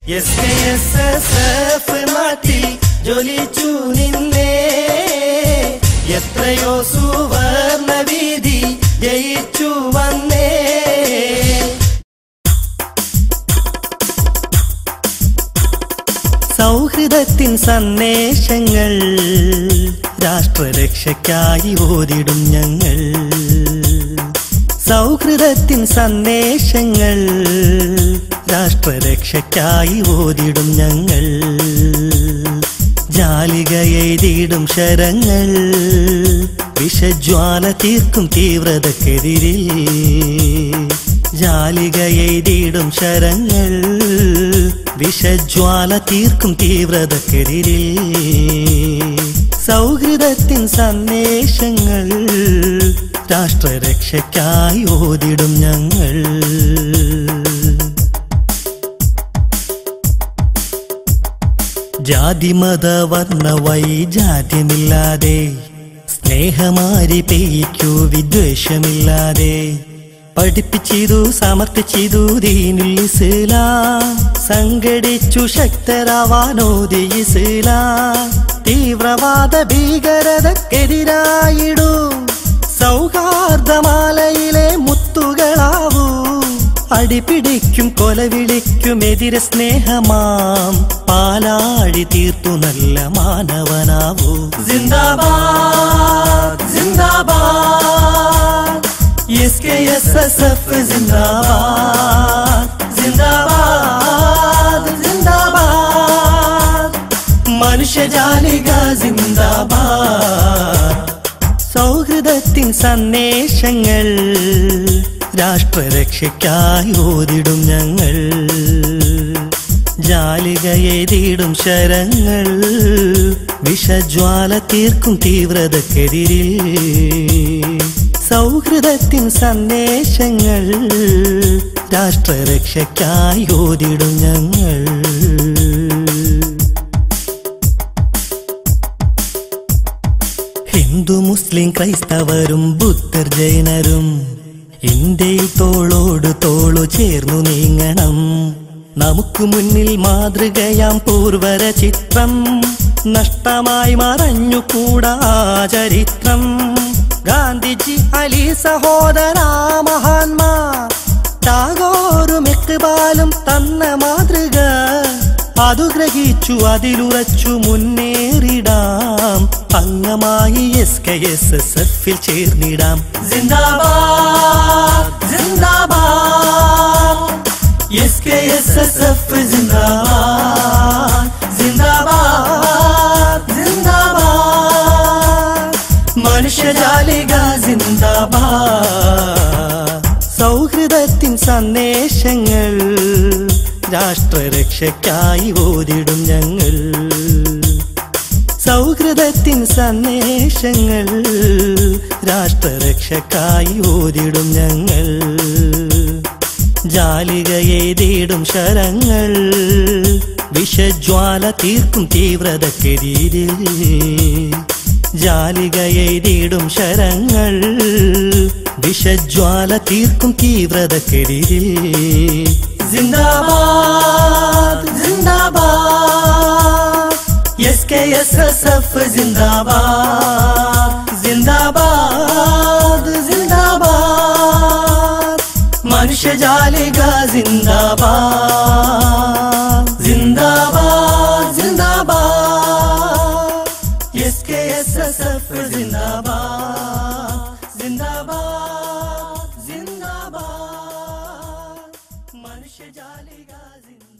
S K S S F നാട്ടിൽ ജ്വലിച്ചു നിന്നേ എത്രയോ സുവർണ വീതി ജയിച്ചു വന്നേ സൗഹൃദത്തിൻ സന്ദേശങ്ങൾ രാഷ്ട്രരക്ഷയ്ക്കായി ഓതിടും ഞങ്ങൾ സൗഹൃദത്തിൻ സന്ദേശങ്ങൾ രാഷ്ട്രരക്ഷയ്ക്കായി ഓതിടും ഞങ്ങൾ ജാലിക എഴുതിയിടും ശരങ്ങൾ വിഷജ്വാല തീർക്കും തീവ്രതക്കെതിരിൽ ജാലിക എഴുതിയിടും ശരങ്ങൾ വിഷജ്വാല തീർക്കും തീവ്രതക്കെതിരിൽ സൗഹൃദത്തിൻ സന്ദേശങ്ങൾ രാഷ്ട്രരക്ഷയ്ക്കായി ഓതിടും ഞങ്ങൾ ജാതിമത വർണ്ണ വൈജാത്യമില്ലാതെ സ്നേഹമാരി പെയ്യിക്കൂ വിദ്വേഷമില്ലാതെ പഠിപ്പിച്ചിതു സമർത്ഥിച്ചിതു ദീനുൽ ഇസ്ലാം സംഘടിച്ചു ശക്തരാവാനോദി ഇസ്ലാം തീവ്രവാദ ഭീകരതക്കെതിരായിടൂ സൗഹാർദ്ദമാലയിലെ മുത്തുകളാവൂ അടിപിടിക്കും കൊലവിളിക്കും എതിരെ സ്നേഹമാം പാലാഴി തീർത്തു നല്ല മാനവനാവൂ സിന്ദാബാദ് സിന്ദാബാദ് S K S S F സിന്ദാബാദ് സിന്ദാബാദ് സിന്ദാബാദ് മനുഷ്യജാലിക സിന്ദാബാദ് സൗഹൃദത്തിൻ സന്ദേശങ്ങൾ രാഷ്ട്രരക്ഷയ്ക്കായി ഓതിടും ഞങ്ങൾ ജാലിക എഴുതിയിടും ശരങ്ങൾ വിഷജ്വാല തീർക്കും തീവ്രതക്കെതിരിൽ സൗഹൃദത്തിൻ സന്ദേശങ്ങൾ രാഷ്ട്രരക്ഷയ്ക്കായി ഓതിടും ഞങ്ങൾ ഹിന്ദു മുസ്ലിം ക്രൈസ്തവരും ബുദ്ധർ ജൈനരും ഇന്ത്യയിൽ തോളോട് തോളു ചേർന്നു നീങ്ങണം നമുക്ക് മുന്നിൽ മാതൃകയാം പൂർവര ചിത്രം നഷ്ടമായി മറഞ്ഞുകൂടാ ആ ചരിത്രം ഗാന്ധിജി അലി സഹോദരാ മഹാന്മാർ ടാഗോറും ഇക്ബാലും തന്ന മാതൃക അതു ഗ്രഹിച്ചു അതിലുറച്ചു മുന്നേറിടാം അംഗമായി എസ് കെ എസ് എസ് എഫിൽ ചേർന്നിടാം സിന്ദാബാദ് സിന്ദാബാദ് S K S S F സിന്ദാബാദ് സിന്ദാബാദ് സിന്ദാബാദ് മനുഷ്യജാലിക സിന്ദാബാദ് സൗഹൃദത്തിൻ സന്ദേശങ്ങൾ രാഷ്ട്രരക്ഷയ്ക്കായി ഓതിടും ഞങ്ങൾ സൗഹൃദത്തിൻ സന്ദേശങ്ങൾ രാഷ്ട്രരക്ഷയ്ക്കായി ഓതിടും ഞങ്ങൾ ജാലിക എഴുതിയിടും ശരങ്ങൾ വിഷജ്വാല തീർക്കും തീവ്രതക്കെതിരിൽ ജാലിക എഴുതിയിടും ശരങ്ങൾ വിഷജ്വാല തീർക്കും തീവ്രതക്കെതിരിൽ സിന്ദാബാദ് സിന്ദാബാദ് S K S S F സിന്ദാബാദ് സിന്ദാബാദ് സിന്ദാബാദ് മനുഷ്യജാലിക സിന്ദാബാദ് സിന്ദാബാദ് സിന്ദാബാദ് S K S S F സിന്ദാബാദ് സിന്ദാബാദ് സിന്ദാബാദ് മനുഷ്യജാലിക സിന്ദാബാദ്